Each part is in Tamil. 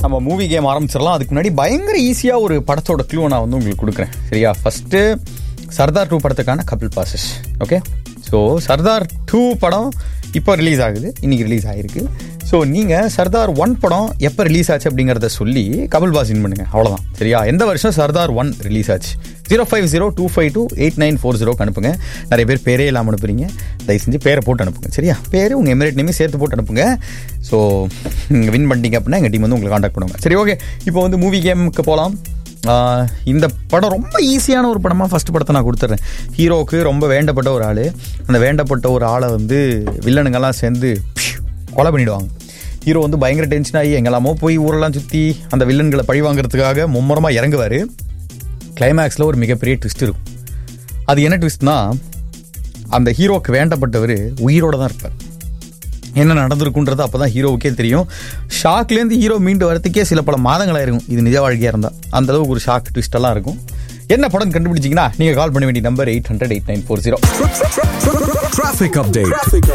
நம்ம மூவி கேம் ஆரம்பிச்சிடலாம் அதுக்கு முன்னாடி பயங்கர ஈஸியாக ஒரு படத்தோட க்ளூ நான் வந்து உங்களுக்கு கொடுக்குறேன் சரியா ஃபஸ்ட்டு சர்தார் டூ படத்துக்கான couple passes okay so Sardar two படம் இப்போ ரிலீஸ் ஆகுது இன்னைக்கு ரிலீஸ் ஆகிருக்கு ஸோ நீங்கள் சர்தார் ஒன் படம் எப்போ ரிலீஸ் ஆச்சு அப்படிங்கிறத சொல்லி கபில் பாஸ் இன் பண்ணுங்க அவ்வளோதான் சரியா எந்த வருஷம் சர்தார் ஒன் ரிலீஸ் ஆச்சு zero five zero two five two eight nine four ஜீரோக்கு அனுப்புங்க நிறைய பேர் பேரே இல்லாமல் அனுப்புறீங்க தயவு செஞ்சு பேரை போட்டு அனுப்புங்க சரியா பேர் உங்கள் எமிரேட் நேமே சேர்த்து போட்டு அனுப்புங்க ஸோ நீங்கள் வின் பண்ணிட்டீங்க அப்படின்னா எங்கள் டீம் வந்து உங்களை காண்டாக்ட் பண்ணுவாங்க சரி ஓகே இப்போ வந்து மூவி கேமுக்கு போகலாம் ஆஹ் இந்த படம் ரொம்ப ஈஸியான ஒரு படமாக ஃபர்ஸ்ட் படத்தை நான் கொடுத்துட்றேன் ஹீரோவுக்கு ரொம்ப வேண்டப்பட்ட ஒரு ஆள் அந்த வேண்டப்பட்ட ஒரு ஆளை வந்து வில்லனுங்கெல்லாம் சேர்ந்து பிஷ், கொலை பண்ணிடுவாங்க ஹீரோ வந்து பயங்கர டென்ஷன் ஆகி எங்கெல்லாமோ போய் ஊரெல்லாம் சுற்றி அந்த வில்லன்களை பழி வாங்குறதுக்காக மும்முரமாக இறங்குவார் கிளைமேக்ஸில் ஒரு மிகப்பெரிய ட்விஸ்ட் இருக்கும் அது என்ன ட்விஸ்ட்னா அந்த ஹீரோவுக்கு வேண்டப்பட்டவர் உயிரோட தான் இருப்பார் என்ன நடந்திருக்குன்றது அப்பதான் ஹீரோவுக்கே தெரியும் ஷாக்லேருந்து ஹீரோ மீண்டு வரத்துக்கே சில பல மாதங்களாக இருக்கும் இது நிஜ வாழ்க்கையாக இருந்தால் அந்த அளவுக்கு ஒரு ஷாக் ட்விஸ்ட் எல்லாம் இருக்கும் என்ன படம் கண்டுபிடிச்சிங்கன்னா நீங்கள் கால் பண்ண வேண்டிய number eight hundred eight nine four zero Traffic update.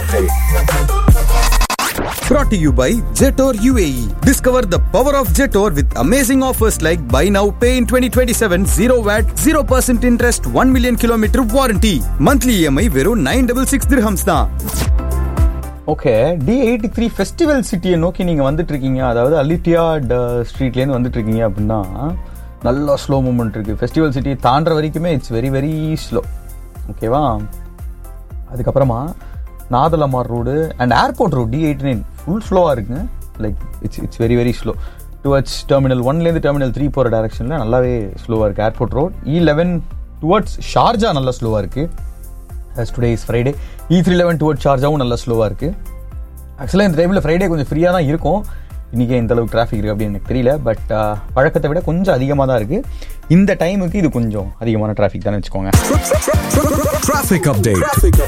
Brought to you by Jetor UAE. Discover the power of Jetor with amazing offers like buy now, pay in 2027, 0 VAT, 0% interest, 1 million kilometer warranty. Monthly EMI வெறும் 966 dirhams தான். Okay D eighty three festival சிட்டியை நோக்கி நீங்கள் வந்துட்டு இருக்கீங்க அதாவது அலிட்டியா ஸ்ட்ரீட்லேருந்து வந்துட்டு இருக்கீங்க அப்படின்னா நல்லா ஸ்லோ மூமெண்ட் இருக்குது ஃபெஸ்டிவல் சிட்டியை தாண்டுற வரைக்குமே இட்ஸ் வெரி வெரி ஸ்லோ ஓகேவா அதுக்கப்புறமா நாதலமார் road and airport road D eighty nine full ஸ்லோவாக இருக்குங்க like it's it's very very slow towards terminal ஒன்லேருந்து டெர்மினல் த்ரீ போகிற டேரக்ஷனில் நல்லாவே ஸ்லோவாக இருக்குது airport road E eleven towards Sharjah நல்லா ஸ்லோவாக இருக்குது as today is Friday E three eleven toward சார்ஜாவும் நல்லா ஸ்லோவாக இருக்குது ஆக்சுவலாக இந்த டைமில் ஃப்ரைடே கொஞ்சம் ஃப்ரீயாக தான் இருக்கும் இன்றைக்கி எந்த அளவுக்கு டிராஃபிக் இருக்குது அப்படின்னு எனக்கு தெரியல பட் பழக்கத்தை விட கொஞ்சம் அதிகமாக தான் இருக்குது இந்த டைமுக்கு இது கொஞ்சம் அதிகமான டிராஃபிக் தானே வச்சுக்கோங்க Traffic update.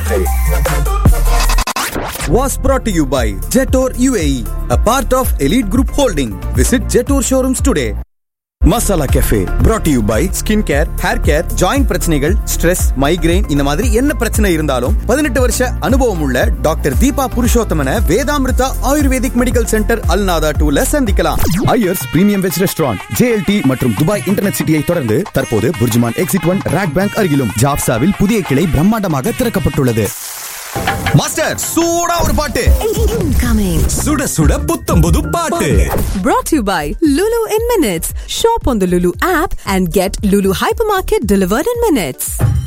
Was brought to you by Jetor UAE, a part of Elite Group Holding. Visit Jetor showrooms today. Masala cafe brought to you by skin care hair care joint பிரச்சனைகள் ஸ்ட்ரெஸ் மைக்ரைன் இந்த மாதிரி என்ன பிரச்சனை இருந்தாலும் பதினெட்டு வருஷ அனுபவம் உள்ள டாக்டர் தீபா புருஷோத்தமன Vedamrutha Ayurvedic medical centre Al Nahda டூல சந்திக்கலாம் Iyers premium veg restaurant JLT மற்றும் துபாய் இன்டர்நெட் சிட்டியை தொடர்ந்து தற்போது BurJuman exit one RAK bank அருகிலும் ஜாப்சாவில் புதிய கிளை பிரம்மாண்டமாக திறக்கப்பட்டுள்ளது மாஸ்டர் சூடா ஒரு பாட்டு Incoming. சுட சுட புத்தம் புது பாட்டு Brought to you by Lulu in Minutes. Shop on the Lulu app and get Lulu Hypermarket delivered in minutes.